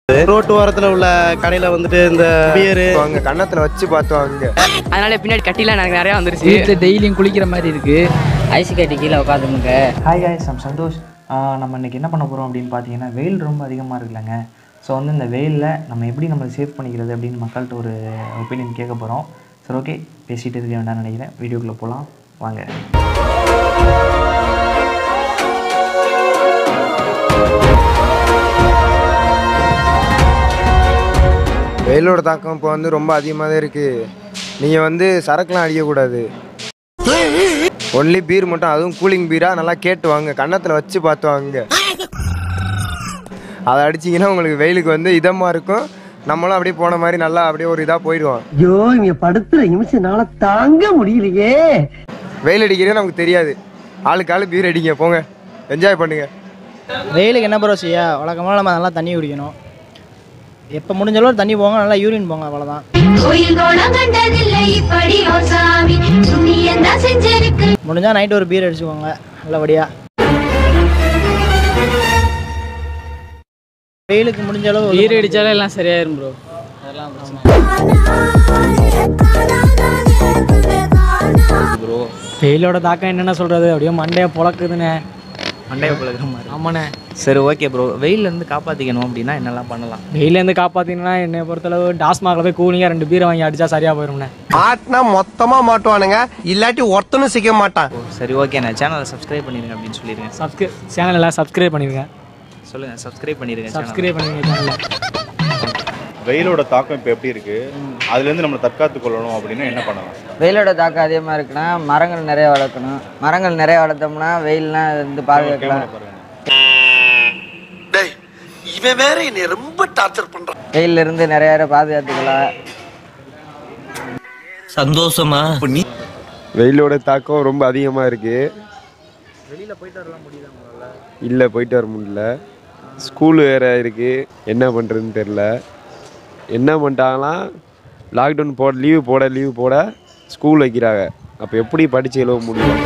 Road ஓரத்தில் உள்ள கடையில் வந்துட்டு இந்த பியரு அவங்க கன்னத்தில் வச்சு பார்த்துவாங்க அதனால பின்னாடி கட்டிலாம் எனக்கு நிறையா வந்துருச்சு வீட்டில் டெய்லியும் குளிக்கிற மாதிரி இருக்கு ஐஸ் கட்டி கீழே உட்காந்துமுங்க ஹாய் காய்ஸ் I'm சந்தோஷ் ஆஹ் நம்ம இன்றைக்கி என்ன பண்ண போகிறோம் அப்படின்னு பார்த்தீங்கன்னா வெயில் ரொம்ப அதிகமாக இருக்குல்லங்க ஸோ வந்து இந்த வெயிலில் நம்ம எப்படி நம்மளை சேவ் பண்ணிக்கிறது அப்படின்னு மக்கள்கிட்ட ஒரு ஒப்பீனியன் கேட்க போகிறோம் சரி ஓகே பேசிகிட்டு இருக்க வேண்டாம்னு நினைக்கிறேன் வீடியோக்குள்ளே போகலாம் வாங்க வெயிலோட தாக்கம் இப்போ வந்து ரொம்ப அதிகமாக தான் இருக்குது நீங்கள் வந்து சரக்குலாம் அடிக்கக்கூடாது ஒன்லி பீர் மட்டும் அதுவும் கூலிங் பீராக நல்லா கேட்டு வாங்க கன்னத்தில் வச்சு பார்த்து வாங்க அதை அடிச்சிங்கன்னா உங்களுக்கு வெயிலுக்கு வந்து இதமாக இருக்கும் நம்மளும் அப்படியே போன மாதிரி நல்லா அப்படியே ஒரு இதாக போயிடுவோம் ஐயோ இங்க படுத்துற நிமிஷம்னால தாங்க முடியலையே வெயில் அடிக்கிறது நமக்கு தெரியாது ஆளுக்கு ஆளு பீர் அடிங்க போங்க என்ஜாய் பண்ணுங்க வெயிலுக்கு என்ன ப்ரோ செய்ய வழக்கமாக நம்ம நல்லா தண்ணி குடிக்கணும் எப்போ முடிஞ்சளவு தண்ணி போங்க நல்லா யூரின் போங்க அவ்வளோதான் கோயில் கோலம் கண்டதில்லை இப்படி ஓ சாமி புண்ணியம் தான் செஞ்சிருக்கு முடிஞ்சால் நைட்டு ஒரு பீர் அடிச்சுக்கோங்க நல்லபடியாக வெயிலுக்கு முடிஞ்ச அளவு பீர் அடித்தாலும் எல்லாம் சரியாயிரும் ப்ரோ அதெல்லாம் பிரச்சனை வெயிலோட தாக்கம் என்னென்ன சொல்கிறது அப்படியே மண்டையை புழக்குதுண்ணே மண்டையை புழக்கிற மாதிரி ஆமாண்ணே சரி ஓகே ப்ரோ வெயிலேருந்து காப்பாற்றிக்கணும் அப்படின்னா என்னெல்லாம் பண்ணலாம் வெயிலேருந்து காப்பாற்றிங்கன்னா என்னை பொறுத்தளவு டாஸ்மாகில் போய் கூலிங்காக ரெண்டு பீரை வாங்கி அடித்தா சரியாக போயிரும்ண்ணே ஆட்டினா மொத்தமா மாட்டுவானுங்க இல்லாட்டி ஒருத்தனும் சிக்க மாட்டான் ஓ சரி ஓகே நான் சேனலை சப்ஸ்கிரைப் பண்ணிடுங்க அப்படின்னு சொல்லிடுங்க சப்ஸ்கிரை சேனல் எல்லாம் சப்ஸ்கிரைப் பண்ணிடுங்க சொல்லுங்கள் சப்ஸ்கிரைப் பண்ணிடுங்க channel. சப்ஸ்கிரைப் பண்ணிடுங்க சேனலில் வெயிலோட தாக்கம் இப்போ எப்படி இருக்கு அதுலேருந்து நம்ம தற்காத்து கொள்ளணும் அப்படின்னா என்ன பண்ணலாம் வெயிலோட தாக்கம் அதிகமாக இருக்குன்னா மரங்கள் நிறைய வளர்க்கணும் மரங்கள் நிறைய வளர்த்தோம்னா வெயில்லாம் வந்து பாதுகாக்கலாம் இவன் வேற என்னை ரொம்ப டார்ச்சர் பண்றான் வெயில்ல இருந்து நிறைய பேரை பாதுகாத்துக்கலாம் சந்தோஷமா வெயிலோட தாக்கம் ரொம்ப அதிகமாக இருக்குது இல்லை போயிட்டு வர முடியல ஸ்கூல் வேறு இருக்குது என்ன பண்ணுறதுன்னு தெரில என்ன பண்ணிட்டாங்களாம் லாக்டவுன் போட லீவு போட லீவு போட ஸ்கூல் வைக்கிறாங்க அப்போ எப்படி படித்து எழுத முடியும்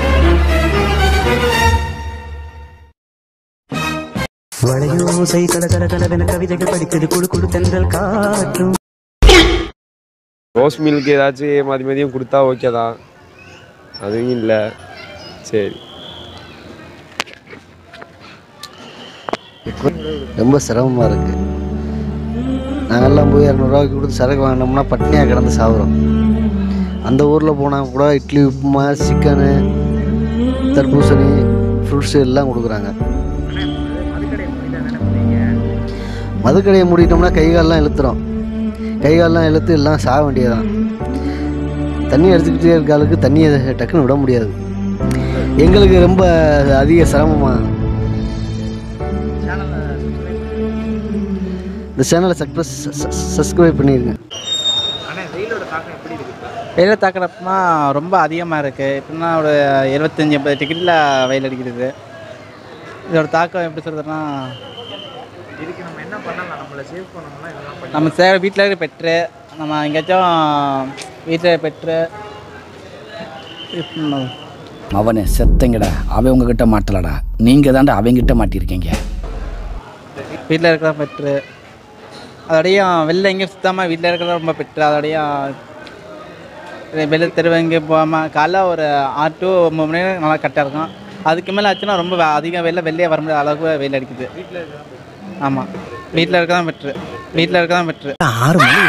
வளையோசை கல கல கலவென கவிதைகள் படிக்குது குழு குழு தென்றல் காற்றும் ரோஸ் மில்க் ஏதாச்சும் மதி மதியம் கொடுத்தா ஓகே தான் அதுவும் இல்லை சரி ரொம்ப சிரமமாக இருக்குது நாங்கள்லாம் போய் இரநூறுவாய்க்கு கொடுத்து சரக்கு வாங்கினோம்னா பட்னியாக கிடந்து சாகுறோம் அந்த ஊரில் போனால் கூட இட்லி உப்புமா சிக்கனு தர்பூசணி ஃப்ரூட்ஸு எல்லாம் கொடுக்குறாங்க மதுக்கடையை மூடிட்டோம்னா கை கால்லாம் இழுத்துறோம் கை கால்லாம் இழுத்து எல்லாம் சாக வேண்டியதுதான் தண்ணி எடுத்துக்கிட்டே இருக்க ஆளுக்கு தண்ணியை டக்குன்னு விட முடியாது எங்களுக்கு ரொம்ப அதிக சிரமமாக இந்த சேனலை சப்ரஸ் சப்ஸ்கிரைப் பண்ணிடுங்க வெயில் தாக்கிறப்பனா ரொம்ப அதிகமாக இருக்குது எப்படின்னா ஒரு எழுபத்தஞ்சி எண்பது டிகிரியில் வெயில் அடிக்கிறது இதோட தாக்கம் எப்படி சொல்கிறதுனா இதுக்கு நம்ம என்ன பண்ணலாம் நம்மளை சேவ் பண்ணணும்னா இதெல்லாம் நம்ம சே வீட்டில் இருக்கிற பெட்ரு நம்ம எங்கேயாச்சும் வீட்டில் பெட்ரு அவனே செத்தங்கடா அவன் உங்ககிட்ட மாட்டலடா நீங்கள் தாண்டா அவங்கிட்ட மாட்டியிருக்கீங்க வீட்டில் இருக்கிற பெட்ரு அதோடையும் வெளில எங்கேயும் சுத்தமாக வீட்டில் இருக்கிறத ரொம்ப பெட்ரு அதோடையும் வெளில தெருவு எங்கேயும் போகாமல் காலைல ஒரு ஆறு டு ஒம்பது மணி நேரம் நல்லா கரெக்டாக இருக்கும் அதுக்கு மேலே ஆச்சுன்னா ரொம்ப வெ- அதிகம் வெளில வெளியே வர முடியாத அளவுக்கு வெயில் அடிக்குது ஆமாம் வீட்டில் இருக்க தான் பெட்ரு வீட்டில் இருக்க தான் பெட்ரு ஆறு மணி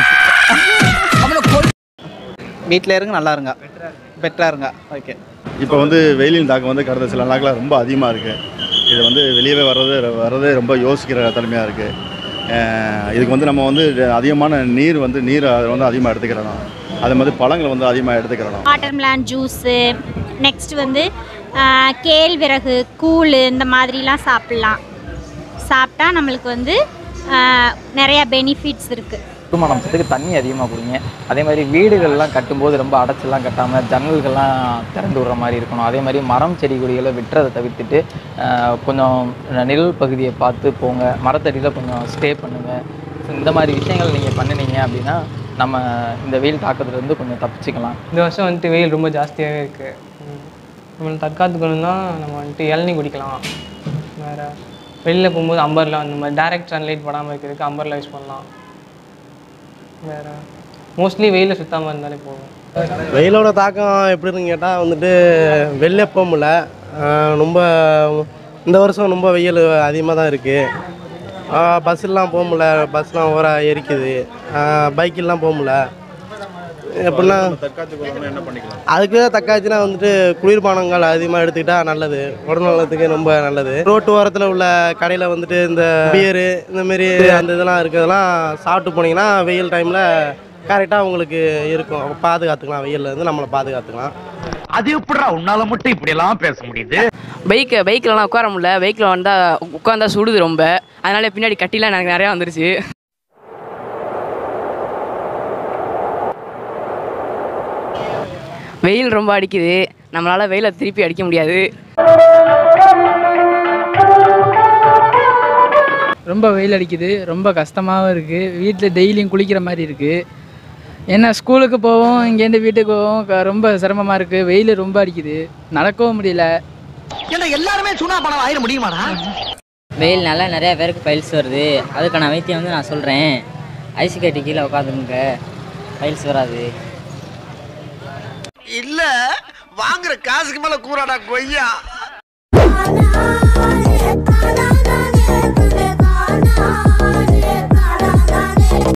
வீட்டில் இருங்க நல்லா இருங்க பெட்டராக இருங்க ஓகே இப்போ வந்து வெயிலின் தாக்கம் வந்து கடந்த சில நாட்களாக ரொம்ப அதிகமாக இருக்குது இது வந்து வெளியவே வர்றது வர்றதே ரொம்ப யோசிக்கிற தன்மையாக இருக்குது இதுக்கு வந்து நம்ம வந்து அதிகமான நீர் வந்து நீரை வந்து அதிகமாக எடுத்துக்கிறணும் அதே மாதிரி பழங்களை வந்து அதிகமாக எடுத்துக்கிறணும் வாட்டர்மெலான் ஜூஸு நெக்ஸ்ட் வந்து ஆஹ், கேழ்விறகு கூழ் இந்த மாதிரிலாம் சாப்பிட்லாம் சாப்பிட்டா நம்மளுக்கு வந்து ஆஹ், நிறைய பெனிஃபிட்ஸ் இருக்குது குடும்பத்துக்கு தண்ணி அதிகமாக குடிங்க அதே மாதிரி வீடுகள்லாம் கட்டும்போது ரொம்ப அடைச்செல்லாம் கட்டாமல் ஜன்னல்கள்லாம் திறந்து விடுற மாதிரி இருக்கணும் அதே மாதிரி மரம் செடி கொடிகளை வெட்டுறதை தவிர்த்துட்டு ஆஹ், கொஞ்சம் நிழல் பகுதியை பார்த்து போங்க மரத்தடியில் கொஞ்சம் ஸ்டே பண்ணுங்கள் இந்த மாதிரி விஷயங்கள் நீங்கள் பண்ணினீங்க அப்படின்னா நம்ம இந்த வெயில் தாக்கத்துலேருந்து கொஞ்சம் தப்பிச்சுக்கலாம் இந்த வருஷம் வந்துட்டு வெயில் ரொம்ப ஜாஸ்தியாகவே இருக்குது நம்ம தற்காத்துக்கணும்னா நம்ம வந்துட்டு இளநீ குடிக்கலாம் வேறு வெளியில் போகும்போது அம்பர்லா அந்த மாதிரி டேரக்ட் சன்லைட் படாமல் இருக்கிறதுக்கு அம்பர்லா யூஸ் பண்ணலாம் வேறு மோஸ்ட்லி வெயிலில் சுத்தாமல் இருந்தாலே போதும் வெயிலோட தாக்கம் எப்படின்னு கேட்டால் வந்துட்டு வெளில போக முடியல ஆஹ் ரொம்ப இந்த வருஷம் ரொம்ப வெயில் அதிகமாக தான் இருக்குது பஸ்ஸெல்லாம் போக முடியல பஸ்லாம் ஓவராக எரிக்குது பைக்கெல்லாம் போக முடியல எப்படின்னா தற்காத்து கொள்ளாமல் என்ன பண்ணிக்கலாம் அதுக்கு தக்காச்சினா வந்துட்டு குளிர்பானங்கள் அதிகமாக எடுத்துக்கிட்டால் நல்லது உடல் நலத்துக்கு ரொம்ப நல்லது ரோட்டு ஓரத்தில் உள்ள கடையில் வந்துட்டு இந்த பியரு இந்தமாரி அந்த இதெல்லாம் இருக்கிறதெல்லாம் சாப்பிட்டு போனீங்கன்னா வெயில் டைமில் கரெக்டாக உங்களுக்கு இருக்கும் பாதுகாத்துக்கலாம் வெயில்ல இருந்து நம்மளை பாதுகாத்துக்கலாம் அது எப்படிடா உன்னால மட்டும் இப்படி எல்லாம் பேச முடியுது பைக்கு பைக்கிலலாம் உட்கார முடியல பைக்கில் வந்தால் உட்காந்தா சுடுது ரொம்ப அதனால பின்னாடி கட்டிலாம் எனக்கு நிறையா வந்துருச்சு வெயில் ரொம்ப அடிக்குது நம்மளால் வெயிலை திருப்பி அடிக்க முடியாது ரொம்ப வெயில் அடிக்குது ரொம்ப கஷ்டமாகவும் இருக்குது வீட்டில் டெய்லியும் குளிக்கிற மாதிரி இருக்குது ஏன்னா ஸ்கூலுக்கு போவோம் இங்கேருந்து வீட்டுக்கு போவோம் க- ரொம்ப சிரமமாக இருக்குது வெயில் ரொம்ப அடிக்குது நடக்கவும் முடியல ஏன்னா எல்லாருமே சுனா பணம் ஆயிட முடியுமாடா வெயில்னால நிறைய பேருக்கு பைல்ஸ் வருது அதுக்கான வைத்தியம் வந்து நான் சொல்கிறேன் ஐஸ் கட்டி கீழே உட்காந்துருங்க பைல்ஸ் வராது இல்ல வாங்குற காசுக்கு மேல கூறாடா கொய்யா